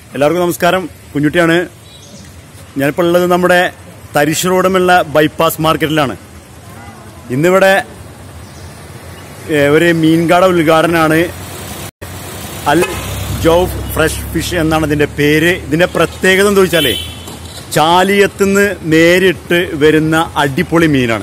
എല്ലാവർക്കും നമസ്കാരം കുഞ്ഞുട്ടിയാണ് ഞാനിപ്പോൾ ഉള്ളത് നമ്മുടെ തരിശ് റോഡുമുള്ള ബൈപ്പാസ് മാർക്കറ്റിലാണ് ഇന്നിവിടെ ഏ, ഒരു മീൻകാട ഉദ്ഘാടനമാണ് അൽ ജോഫ് ഫ്രഷ് ഫിഷ് എന്നാണ് ഇതിന്റെ പേര് ഇതിന്റെ പ്രത്യേകത എന്താ വെച്ചാലേ ചാലിയത്തുനിന്ന് നേരിട്ട് വരുന്ന അടിപൊളി മീനാണ്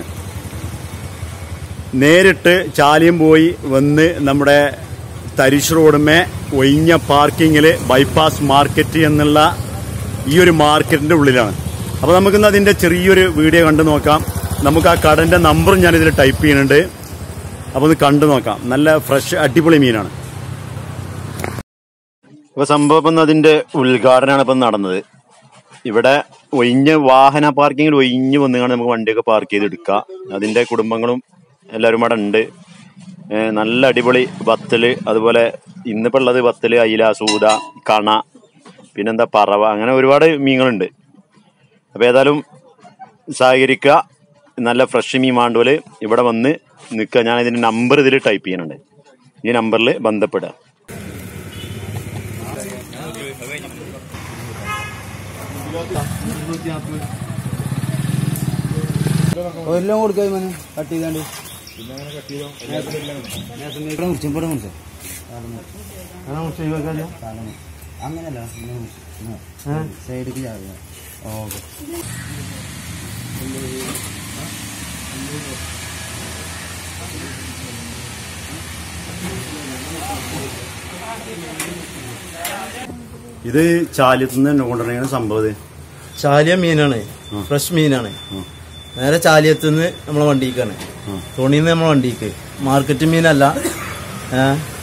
നേരിട്ട് ചാലിയം പോയി വന്ന് നമ്മുടെ തരിശ് റോഡുമേ ഒഴിഞ്ഞ പാർക്കിങ്ങിൽ ബൈപ്പാസ് മാർക്കറ്റ് എന്നുള്ള ഈ ഒരു മാർക്കറ്റിന്റെ ഉള്ളിലാണ് അപ്പോൾ നമുക്കിന്ന് അതിന്റെ ചെറിയൊരു വീഡിയോ കണ്ടു നോക്കാം നമുക്ക് ആ കടന്റെ നമ്പറും ഞാൻ ഇതിൽ ടൈപ്പ് ചെയ്യുന്നുണ്ട് അപ്പോൾ ഒന്ന് കണ്ടു നോക്കാം നല്ല ഫ്രഷ് അടിപൊളി മീനാണ് ഇപ്പൊ സംഭവം ഇപ്പം അതിന്റെ ഉദ്ഘാടനമാണ് ഇപ്പം നടന്നത് ഇവിടെ ഒഴിഞ്ഞ വാഹന പാർക്കിങ്ങിൽ ഒഴിഞ്ഞു വന്നുകൊണ്ട് നമുക്ക് വണ്ടിയൊക്കെ പാർക്ക് ചെയ്ത് എടുക്കാം അതിന്റെ കുടുംബങ്ങളും എല്ലാവരും അവിടെ ഉണ്ട് ഏ, നല്ല അടിപൊളി ബത്തല് അതുപോലെ ഇന്നിപ്പോ ഉള്ളത് ബത്തല് അയില സൂത കണ പിന്നെന്താ പറവ അങ്ങനെ ഒരുപാട് മീനുകളുണ്ട് അപ്പൊ ഏതായാലും സഹകരിക്കുക നല്ല ഫ്രഷ് മീൻ മാണ്ടുവല് ഇവിടെ വന്ന് നിൽക്കുക ഞാൻ ഇതിന്റെ നമ്പർ ഇതിൽ ടൈപ്പ് ചെയ്യുന്നുണ്ട് ഈ നമ്പറിൽ ബന്ധപ്പെടുക ഒരെല്ലാം കൊടുക്കായി മോനെ കട്ട് ചെയ്താണ്ട് ഇവിടെ മുറിച്ചു ഇവിടെ മുറിച്ചു അങ്ങനല്ല സൈഡിക്ക് ചാടുക ഓക്കെ ഇത് ചാലിയത്തുനിന്ന് തന്നെ കൊണ്ടുവരണ സംഭവം ഇത്. ചാലിയ മീനാണ് ഫ്രഷ് മീനാണ് നേരെ ചാലിയത്തുനിന്ന് നമ്മളെ വണ്ടിക്കാണ് തോണിന്ന് നമ്മളെ വണ്ടിക്ക് മാർക്കറ്റ് മീനല്ല ഏ,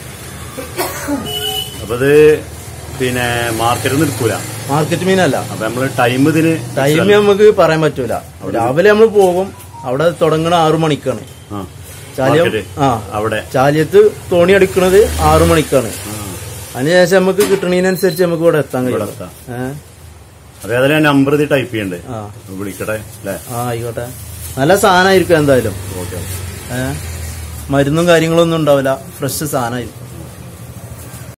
അപ്പൊ ഇത് പിന്നെ മാർക്കറ്റിൽ നിന്ന് എടുക്കൂല മാർക്കറ്റ് മീനല്ല അപ്പൊ നമ്മള് ടൈം ഇതിന് ടൈം നമുക്ക് പറയാൻ പറ്റൂല രാവിലെ നമ്മൾ പോകും അവിടെ തുടങ്ങണ ആറു മണിക്കാണ് ആ, ചാലിയം market. ആ അവിടെ ചാലിയത്ത് തോണി എടുക്കുന്നത് ആറു മണിക്കാണ് അതിനുശേഷം നമുക്ക് കിട്ടണതിനനുസരിച്ച് നമുക്ക് ഇവിടെ എത്താൻ ഇവിടെ കഴിയും എത്താം. ഏഹ് അപ്പൊ ഏതായാലും ഞാൻ നമ്പർ ഇത് ടൈപ്പ് ചെയ്യണ്ടേ ആ വിളിക്കട്ടെ അല്ലേ ആ ആയിക്കോട്ടെ നല്ല സാധനമായിരിക്കും എന്തായാലും ഓക്കെ ഏഹ് മരുന്നും കാര്യങ്ങളൊന്നും ഉണ്ടാവില്ല ഫ്രഷ് സാധനമായിരിക്കും